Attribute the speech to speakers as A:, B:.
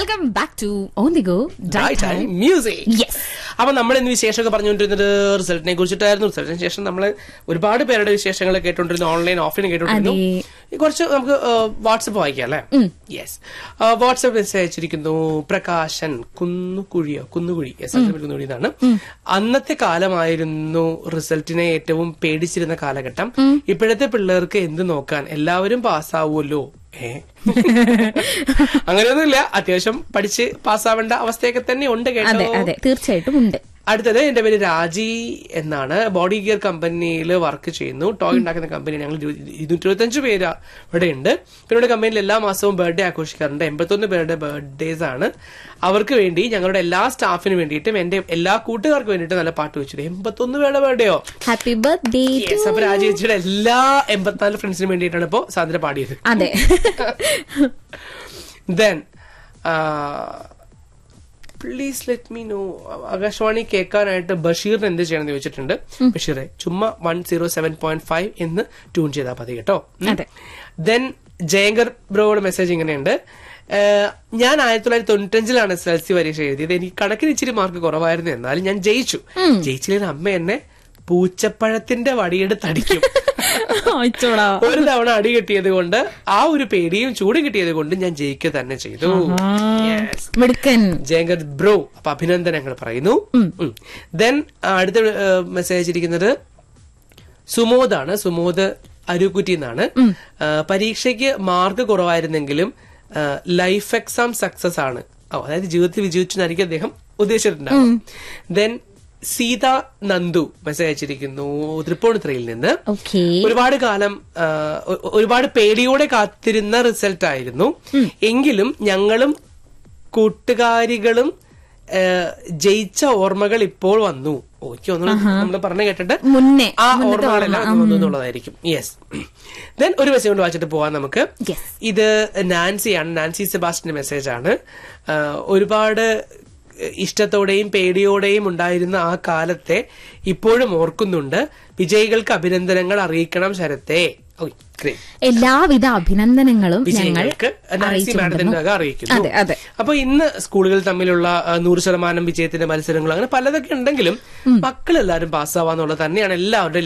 A: Welcome back to on the go
B: music
A: yes
B: അപ്പൊ നമ്മൾ ഇന്ന് വിശേഷമൊക്കെ പറഞ്ഞുകൊണ്ടിരുന്നത് റിസൾട്ടിനെ കുറിച്ചിട്ടായിരുന്നു റിസൾട്ടിന് ശേഷം നമ്മൾ ഒരുപാട് പേരുടെ വിശേഷങ്ങൾ കേട്ടോണ്ടിരുന്നു ഓൺലൈൻ ഓഫ്ലൈൻ കേട്ടോണ്ടിരുന്നു കുറച്ച് നമുക്ക് വാട്സപ്പ് വായിക്കാം അല്ലെ യെസ് വാട്സപ്പ് മെസ്സേജ് അയച്ചിരിക്കുന്നു പ്രകാശൻ കുന്നുകുഴിയോ കുന്നുകുഴി യെസ് കുന്നുകുഴി എന്നാണ് അന്നത്തെ കാലമായിരുന്നു റിസൾട്ടിനെ ഏറ്റവും പേടിച്ചിരുന്ന കാലഘട്ടം ഇപ്പോഴത്തെ പിള്ളേർക്ക് എന്ത് നോക്കാൻ എല്ലാവരും പാസ്സാവുമല്ലോ ഏ അങ്ങനെയൊന്നുമില്ല അത്യാവശ്യം പഠിച്ച് പാസ്സാവേണ്ട അവസ്ഥയൊക്കെ തന്നെ ഉണ്ട്
A: അതെ
B: കേട്ടോ
A: അതെ തീർച്ചയായിട്ടും ഉണ്ട്
B: അടുത്തത് എന്റെ പേര് രാജി എന്നാണ് ബോഡി ഗിയർ കമ്പനിയിൽ വർക്ക് ചെയ്യുന്നു ടോയ് ഉണ്ടാക്കുന്ന കമ്പനി ഞങ്ങൾ ഇരുന്നൂറ്റി ഇരുപത്തഞ്ച് പേര് ഇവിടെ ഉണ്ട് പിന്നെ ഇവിടെ കമ്പനിയിൽ എല്ലാ മാസവും ബർത്ത്ഡേ ആഘോഷിക്കാറുണ്ട് എൺപത്തൊന്ന് പേരുടെ ബർത്ത്ഡേസ് ആണ് അവർക്ക് വേണ്ടി ഞങ്ങളുടെ എല്ലാ സ്റ്റാഫിന് വേണ്ടിയിട്ടും എന്റെ എല്ലാ കൂട്ടുകാർക്ക് വേണ്ടിയിട്ട് നല്ല പാട്ട് വെച്ചിട്ട് എൺപത്തൊന്ന് പേരുടെ ബർത്ത്ഡേയോ
A: ഹാപ്പി ബർത്ത്ഡേ
B: യെസ് അപ്പൊ രാജി ചേച്ചിയുടെ എല്ലാ എൺപത്തിനാല് ഫ്രണ്ട്സിനും വേണ്ടിയിട്ടാണ് ഇപ്പോ സാന്ദ്ര പാടിയത്
A: അതെ
B: then please let me know Akashvani കേൾക്കാനായിട്ട് ബഷീറിന് എന്ത് ചെയ്യണമെന്ന് ചോദിച്ചിട്ടുണ്ട് ബഷീറെ ചുമ്മാ one zero seven point five എന്ന് ട്യൂൺ ചെയ്താൽ മതി കേട്ടോ
A: അതെ.
B: ദെൻ ജയങ്കർ ബ്രോയുടെ മെസ്സേജ് ഇങ്ങനെയുണ്ട് ഏഹ്, ഞാൻ ആയിരത്തി തൊള്ളായിരത്തി തൊണ്ണൂറ്റഞ്ചിലാണ് എസ് എൽ സി പരീക്ഷ എഴുതിയത് എനിക്ക് കണക്കിന് ഇച്ചിരി മാർക്ക് കുറവായിരുന്നു എന്നാലും ഞാൻ ജയിച്ചു ജയിച്ചില്ലെങ്കിൽ അമ്മ എന്നെ പൂച്ചപ്പഴത്തിന്റെ വടിയെടുത്ത് അടിക്കും
A: അയച്ചോടാ
B: ഒരു തവണ അടി കിട്ടിയത് കൊണ്ട് ആ ഒരു പേടിയും ചൂടും കിട്ടിയത് കൊണ്ട് ഞാൻ ജയിക്കുക തന്നെ ചെയ്തു Yes.
A: മിടുക്കൻ
B: ജയങ്കർ ബ്രോ അപ്പൊ അഭിനന്ദനങ്ങൾ പറയുന്നു ദെൻ അടുത്ത മെസ്സേജ് ഇരിക്കുന്നത് സുമോദാണ് സുമോദ് അരുക്കുറ്റി എന്നാണ് ആ, പരീക്ഷയ്ക്ക് മാർക്ക് കുറവായിരുന്നെങ്കിലും ലൈഫ് എക്സാം സക്സസ് ആണ് ഓ, അതായത് ജീവിതത്തിൽ വിജയിച്ചു എന്നായിരിക്കും അദ്ദേഹം ഉദ്ദേശിച്ചിട്ടുണ്ടാവും ദെൻ സീത നന്ദു മെസ്സേജ് അയച്ചിരിക്കുന്നു തൃപ്പൂണിത്തുറയിൽ നിന്ന്
A: ഓക്കെ
B: ഒരുപാട് കാലം ആ, ഒ- ഒരുപാട് പേടിയോടെ കാത്തിരുന്ന റിസൾട്ട് ആയിരുന്നു എങ്കിലും ഞങ്ങളും കൂട്ടുകാരികളും ആ, ജയിച്ച ഓർമ്മകൾ ഇപ്പോൾ വന്നു ഓ, എനിക്ക് തോന്നുന്നു നമ്മൾ പറഞ്ഞു കേട്ടിട്ട്
A: മുന്നേ
B: ആ
A: മുന്നത്തെ
B: ഓർമ്മകളെല്ലാം
A: ഓർമ്മ.
B: ഒന്ന് വന്നു എന്നുള്ളതായിരിക്കും യെസ് ദെൻ ഒരു മെസ്സേജ് കൊണ്ട് വായിച്ചിട്ട് പോവാം നമുക്ക്
A: Yes.
B: ഇത് നാൻസിയാണ് നാൻസി സെബാസ്റ്റിന്റെ മെസ്സേജ് ആണ് ആ, ഒരുപാട് ഇഷ്ടത്തോടെയും പേടിയോടെയും ഉണ്ടായിരുന്ന ആ കാലത്തെ ഇപ്പോഴും ഓർക്കുന്നുണ്ട് വിജയികൾക്ക് അഭിനന്ദനങ്ങൾ അറിയിക്കണം ശരത്തെ ഓയ്, great.
A: എല്ലാവിധ അഭിനന്ദനങ്ങളും ഞങ്ങൾ
B: വിജയികൾക്ക് നാൻസി
A: അറിയിച്ചുകൊണ്ടിരുന്നു
B: മാഡത്തിന്റെ അറിയിക്കുന്നു
A: അതെ അതെ
B: അപ്പൊ ഇന്ന് സ്കൂളുകൾ തമ്മിലുള്ള ആ, നൂറ് ശതമാനം വിജയത്തിന്റെ മത്സരങ്ങൾ അങ്ങനെ പലതൊക്കെ ഉണ്ടെങ്കിലും മക്കളെല്ലാരും പാസ്സാവാന്നുള്ളത് തന്നെയാണ് എല്ലാവരുടെയും